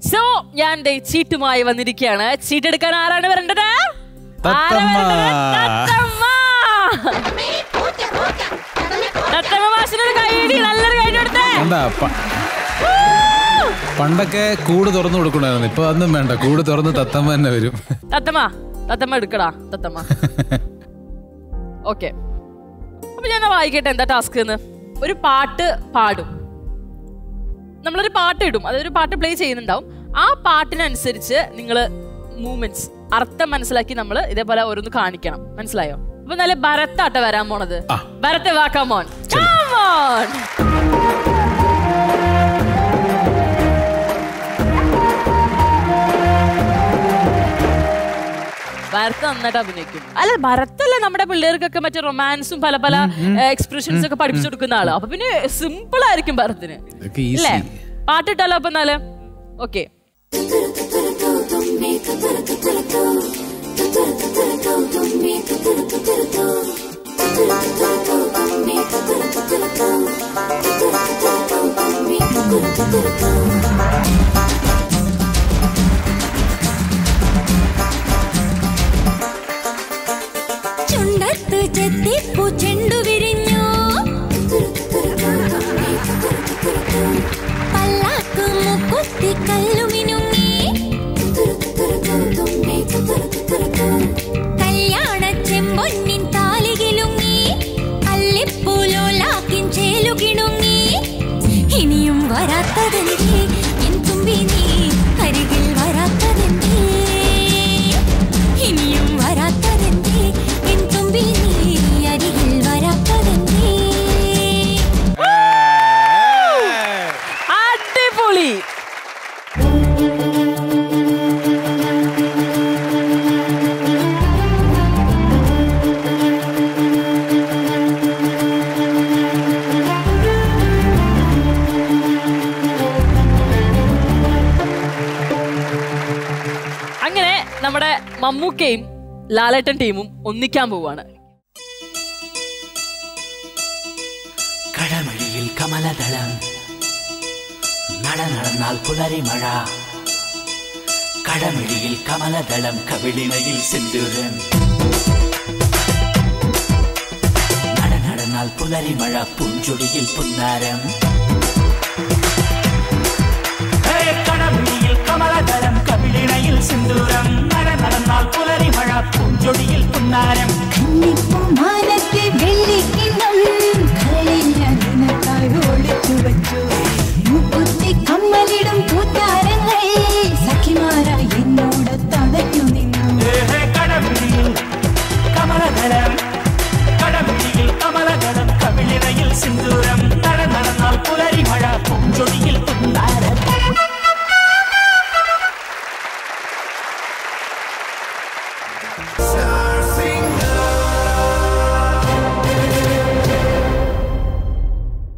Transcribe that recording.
So ഞാൻ ദേ ചീട്ടുമായി വന്നിരിക്കുകയാണ് ചീട്ട് എടുക്കാൻ ആരാണ് വരേണ്ടത് ആരാ തത്തമ്മ. വരേണ്ടത്? തത്തമ്മ തത്തമ്മ മാഷിനൊരു കൈയടി നല്ലൊരു കൈയടി കൊടുത്തേ എന്താ പ- പണ്ടൊക്കെ കൂട് തുറന്നു കൊടുക്കണമായിരുന്നു ഇപ്പൊ അതൊന്നും വേണ്ട കൂട് തുറന്ന് തത്തമ്മ തന്നെ വരും തത്തമ്മ തത്തമ്മ എടുക്കടാ തത്തമ്മ ഓക്കെ അപ്പൊ ഞാൻ വായിക്കട്ടെ എന്താ ടാസ്ക് എന്ന് ഒരു പാട്ട് പാടും നമ്മളൊരു പാട്ട് ഇടും അതൊരു പാട്ട് പ്ലേ ചെയ്യുന്നുണ്ടാവും ആ പാട്ടിനനുസരിച്ച് നിങ്ങൾ മൂവ്മെന്റ്സ് അർത്ഥം മനസ്സിലാക്കി നമ്മൾ ഇതേപോലെ ഓരോന്ന് കാണിക്കണം മനസ്സിലായോ അപ്പൊ നല്ല ഭരത്താട്ട വരാൻ പോണത് ആ. ഭരത്ത് വാ കമോൺ കമോൺ ഭരത് നന്നായിട്ട് അഭിനയിക്കും അല്ല ഭരത്തല്ലേ നമ്മുടെ പിള്ളേർക്കൊക്കെ മറ്റേ റൊമാൻസും പല പല എക്സ്പ്രഷൻസ് ഒക്കെ പഠിപ്പിച്ചു കൊടുക്കുന്ന ആള് അപ്പൊ പിന്നെ സിമ്പിൾ ആയിരിക്കും ഭരത്തിന് ഇതൊക്കെ ഇല്ലേ ഈസി പാട്ടിട്ടാലോ അപ്പൊ എന്നാല് ഓക്കെ ചുണ്ടത്ത് ചെത്തിപ്പൂ ചെണ്ടു വിരിഞ്ഞു പല്ലാക്ക് മുക്കുത്തി കല്ലുമിനുങ്ങി കല്യാണ ചെമ്പൊന്നിൻ താലികിലുങ്ങി അല്ലിപ്പൂലോലാക്കിൻ ചേലുകിണുങ്ങി ഇനിയും വരാത്തതെന്തേ എൻ തുമ്പി നീ അരികിൽ വരാത്തതെന്തേ ഇനിയും വരാത്തതെന്തേ എൻ തുമ്പി നീ അരികിൽ വരാത്തതെന്തേ അടിപൊളി അങ്ങനെ നമ്മുടെ മമ്മൂക്കയും ലാലേട്ടൻ ടീമും ഒന്നിക്കാൻ പോവാണ് കടമഴിയിൽ കമലദളം നട നടന്നാൽ പുലരി മഴ കടമിഴിയിൽ കമലദളം കവിളിണയിൽ സിന്ദൂരം നട നടന്നാൽ പുലരി മഴ പുഞ്ചൊടിയിൽ പുന്നാരം ഹേ, കടമിഴിയിൽ കമലദളം കവിളിണയിൽ സിന്ദൂരം നട നടന്നാൽ പുലരി മഴ പുഞ്ചൊടിയിൽ പുന്നാരം മാനത്തെ വെള്ളിക്കിണ്ണം കരളിൽ ഞാൻ നിനക്കായി ഒളിച്ചു വച്ചു മൂക്കുത്തി കമ്മലിടും കൂത്താരങ്ങൾ സഖിമാരായി എന്നോട് തടഞ്ഞു നിന്നു ഏഹേ, കടമിഴിയിൽ കമലദളം കടമിഴിയിൽ കമലദളം കവിളിണയിൽ സിന്ദൂരം നട നടന്നാൽ പുലരി മഴ പൂഞ്ചൊടിയിൽ പുന്നാരം